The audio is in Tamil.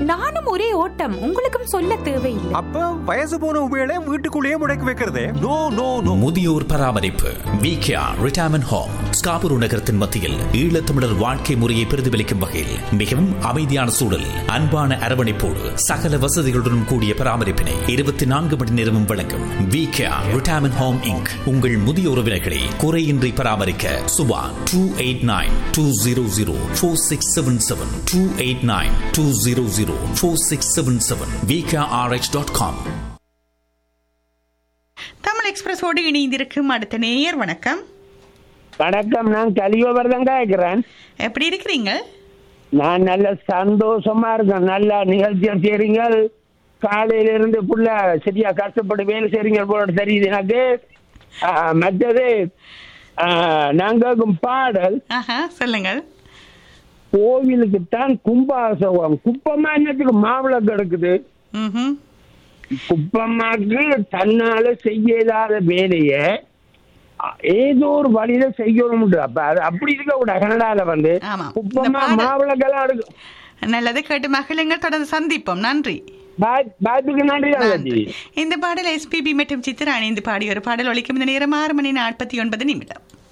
நானும் ஒரே ஓட்டம் உங்களுக்கும் சொல்ல தேவையில்லை அப்ப வயசு போன உபயோக வீட்டுக்குள்ளேயே முடக்கி வைக்கிறதே நோ நோ நோ முதியோர் பராமரிப்பு விகேஆர் ரிட்டையர்மெண்ட் ஹோம் ஸ்காபூர் நகரத்தின் மத்தியில் ஈழத்தமிழர் வாழ்க்கை முறையை பிரதிபலிக்கும் வகையில் மிகவும் அமைதியான சூழல் அன்பான அரவணைப்போடு சகல வசதிகளுடன் கூடிய பராமரிப்பினை இருபத்தி நான்கு மணி நேரமும் வழங்கும் விகேஆர் ரிட்டையர்மெண்ட் ஹோம் இங்க் உங்கள் முதிய உறவினர்களை குறையின்றி பராமரிக்க Subha two eight nine two zero zero four six seven seven two eight nine two zero zero four six seven seven VKRH dot com Tamil எக்ஸ்பிரஸோடு இணைந்திருக்கும் அடுத்த நேயர் வணக்கம் வணக்கம் நான் கலியோவர்தான் கேட்கிறேன் எப்படி இருக்கிறீங்க நான் நல்ல சந்தோஷமா இருக்கேன் நல்லா நிகழ்ச்சியா செய்றீங்க காலையில இருந்து புள்ள சரியா கஷ்டப்பட்டு வேலை செய்றீங்க போல தெரியுது எனக்கு ஆ, மற்றது ஆ, நான் கேட்கும் பாடல் ஆஹா சொல்லுங்கள் கோவிலுக்கு தான் கும்பாசவம் குப்பமா என்னத்துக்கு மாவிளை கிடக்குது ம்ஹும். குப்பம்மாக்கு தன்னால செய்ய இயலாத வேலைய அ, ஏதோ ஒரு வழியில செய்யணும் அப்ப அது அப்படி இருக்க கூட கனடால வந்து ஆமாம். குப்பமா இந்த பாடல்- மாவிளக்கெல்லாம் இருக்கு நல்லது கேட்டு மகிழுங்கள் தொடர்ந்து சந்திப்போம் நன்றி பாய்- பாய்ப்புக்கு நன்றி நன்றி. தங்கச்சி இந்த பாடல் எஸ்பிபி மற்றும் சித்திரா இணைந்து பாடிய ஒரு பாடல் ஒலிக்கும் இந்த நேரம் ஆறு மணி நாற்பத்தி ஒன்பது நிமிடம்